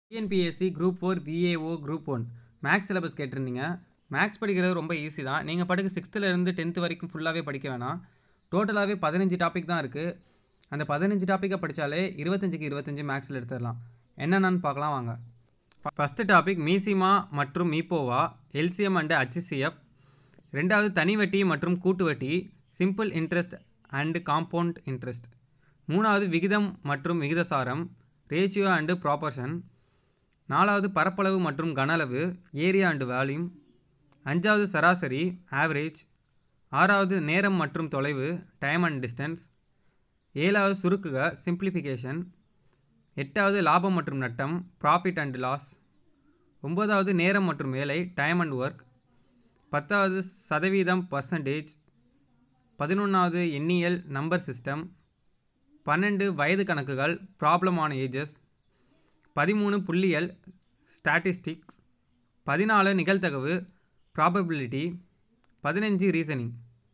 TNPSC group four VAO group one maths syllabus கேட்டிருந்தீங்க maths படிக்கிறது ரொம்ப ஈஸி தான் நீங்கள் பாட்டுக்கு சிக்ஸ்த்துலேருந்து டென்த்து வரைக்கும் ஃபுல்லாகவே படிக்க வேணாம் டோட்டலாகவே பதினஞ்சு டாபிக் தான் இருக்குது அந்த பதினஞ்சு டாப்பிக்கை படித்தாலே இருபத்தஞ்சுக்கு இருபத்தஞ்சு மேக்ஸில் எடுத்துடலாம் என்னென்னு பார்க்கலாம் வாங்க ஃபஸ்ட்டு டாபிக் மீசிமா மற்றும் மீப்போவா எல்சிஎம் அண்டு HCF ரெண்டாவது தனி வட்டி மற்றும் கூட்டு வட்டி simple interest and compound interest மூணாவது விகிதம் மற்றும் விகிதசாரம் ரேஷியோ அண்டு ப்ராப்பர்ஷன் நாலாவது பரப்பளவு மற்றும் கன அளவு ஏரியா அண்டு வால்யூம் அஞ்சாவது சராசரி ஆவரேஜ் ஆறாவது நேரம் மற்றும் தொலைவு டைம் அண்ட் டிஸ்டன்ஸ் ஏழாவது சுருக்குக சிம்பிளிஃபிகேஷன் எட்டாவது லாபம் மற்றும் நட்டம் ப்ராஃபிட் அண்ட் லாஸ் ஒன்பதாவது நேரம் மற்றும் வேலை டைம் அண்ட் ஒர்க் பத்தாவது சதவீதம் பர்சன்டேஜ் பதினொன்றாவது எண்ணியல் நம்பர் சிஸ்டம் பன்னெண்டு வயது கணக்குகள் ப்ராப்ளம் ஆன் ஏஜஸ் பதிமூணு புள்ளியல் ஸ்டாட்டிஸ்டிக்ஸ் பதினாலு நிகழ்தகவு ப்ராபபிலிட்டி பதினஞ்சு ரீசனிங்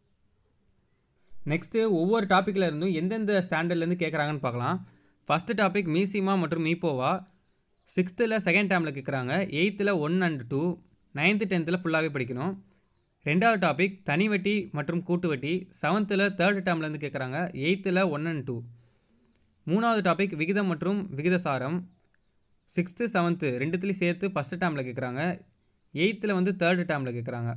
நெக்ஸ்ட்டு ஒவ்வொரு டாப்பிக்கில் இருந்தும் எந்தெந்த ஸ்டாண்டர்ட்லேருந்து கேட்குறாங்கன்னு பார்க்கலாம் ஃபஸ்ட்டு டாபிக் மீசிமா மற்றும் மீப்போவா சிக்ஸ்த்தில் செகண்ட் டேர்மில் கேட்குறாங்க எயித்தில் ஒன் அண்ட் டூ நைன்த்து டென்த்தில் ஃபுல்லாகவே படிக்கணும் ரெண்டாவது டாபிக் தனி வட்டி மற்றும் கூட்டு வட்டி செவன்த்தில் தேர்ட் டேர்ம்லேருந்து கேட்குறாங்க எயித்தில் ஒன் அண்ட் டூ மூணாவது டாபிக் விகிதம் மற்றும் விகிதசாரம் சிக்ஸ்த்து செவன்த்து ரெண்டுத்துலேயும் சேர்த்து ஃபஸ்ட்டு டேர்மில் கேட்குறாங்க எயித்தில் வந்து தேர்டு டேர்மில் கேட்குறாங்க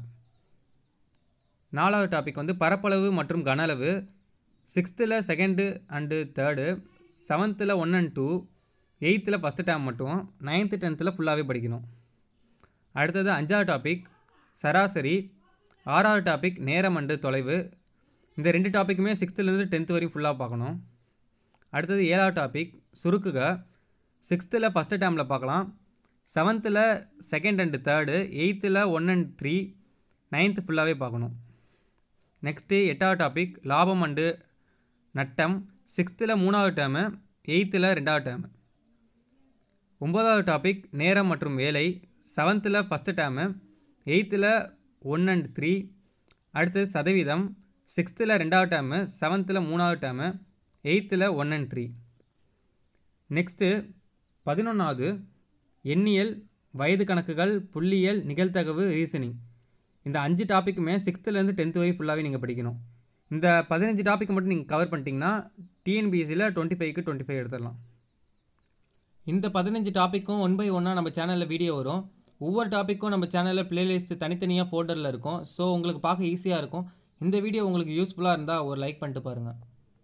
நாலாவது டாபிக் வந்து பரப்பளவு மற்றும் கன அளவு சிக்ஸ்த்தில் செகண்டு அண்டு தேர்டு செவன்த்தில் ஒன் அண்ட் டூ எயித்தில் ஃபஸ்ட்டு டேம் மட்டும் நைன்த்து டென்த்தில் ஃபுல்லாகவே படிக்கணும் அடுத்தது அஞ்சாவது டாபிக் சராசரி ஆறாவது டாபிக் நேரம் அண்டு தொலைவு இந்த ரெண்டு டாப்பிக்குமே சிக்ஸ்த்துலேருந்து டென்த்து வரையும் ஃபுல்லாக பார்க்கணும் அடுத்தது ஏழாவது டாபிக் சுருக்குக சிக்ஸ்த்தில் ஃபஸ்ட்டு டேமில் பார்க்கலாம் செவன்த்தில் செகண்ட் அண்டு தேர்டு எயித்தில் ஒன் அண்ட் த்ரீ நைன்த்து ஃபுல்லாகவே பார்க்கணும் நெக்ஸ்ட்டு எட்டாவது டாபிக் லாபம் அண்டு நட்டம் சிக்ஸ்த்தில் மூணாவது டேமு எயித்தில் ரெண்டாவது டேமு ஒம்பதாவது டாபிக் நேரம் மற்றும் வேலை செவன்த்தில் ஃபஸ்ட்டு டேமு எயித்தில் ஒன் அண்ட் த்ரீ அடுத்தது சதவீதம் சிக்ஸ்த்தில் ரெண்டாவது டேமு செவன்த்தில் மூணாவது டேமு எயித்தில் ஒன் அண்ட் த்ரீ நெக்ஸ்ட்டு பதினொன்றாவது எண்ணியல் வயது கணக்குகள் புள்ளியியல் நிகழ்தகவு ரீசனிங் இந்த அஞ்சு டாப்பிக்குமே சிக்ஸ்த்துலேருந்து டென்த்து வரை ஃபுல்லாகவே நீங்கள் படிக்கணும் இந்த பதினஞ்சு டாபிக் மட்டும் நீங்கள் கவர் பண்ணிட்டீங்கன்னா டிஎன்பிஎஸ்சியில் டுவெண்ட்டி ஃபைவ்க்கு டுவெண்ட்டி ஃபைவ் எடுத்துடலாம் இந்த பதினஞ்சு டாப்பிக்கும் ஒன் பை ஒன்னாக நம்ம சேனலில் வீடியோ வரும் ஒவ்வொரு டாப்பிக்கும் நம்ம சேனலில் பிளேலிஸ்ட் தனித்தனியாக ஃபோல்டரில் இருக்கும் ஸோ உங்களுக்கு பார்க்க ஈஸியாக இருக்கும் இந்த வீடியோ உங்களுக்கு யூஸ்ஃபுல்லாக இருந்தால் ஒரு லைக் பண்ணிட்டு பாருங்கள்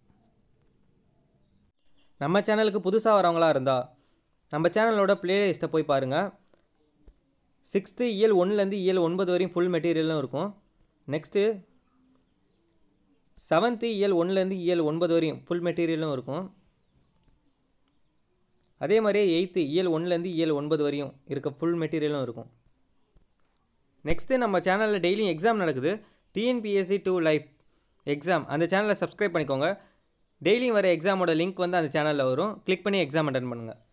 நம்ம சேனலுக்கு புதுசாக வரவங்களா இருந்தால் நம்ம சேனலோட பிளேலிஸ்ட்டை போய் பாருங்கள் சிக்ஸ்த்து இயல் ஒன்றுலேருந்து இயல் ஒன்பது வரையும் ஃபுல் மெட்டீரியலும் இருக்கும் நெக்ஸ்ட்டு செவன்த்து இயல் ஒன்றுலேருந்து இயல் ஒன்பது வரையும் ஃபுல் மெட்டீரியலும் இருக்கும் அதே மாதிரியே எயித்து இயல் ஒன்றுலேருந்து இயல் ஒன்பது வரையும் இருக்க ஃபுல் மெட்டீரியலும் இருக்கும் நெக்ஸ்ட்டு நம்ம சேனலில் டெய்லியும் எக்ஸாம் நடக்குது டிஎன்பிஎஸ்சி டூ லைஃப் எக்ஸாம் அந்த சேனலை சப்ஸ்கிரைப் பண்ணிக்கோங்க டெய்லியும் வர எக்ஸாமோட லிங்க் வந்து அந்த சேனலில் வரும் கிளிக் பண்ணி எக்ஸாம் அட்டன் பண்ணுங்கள்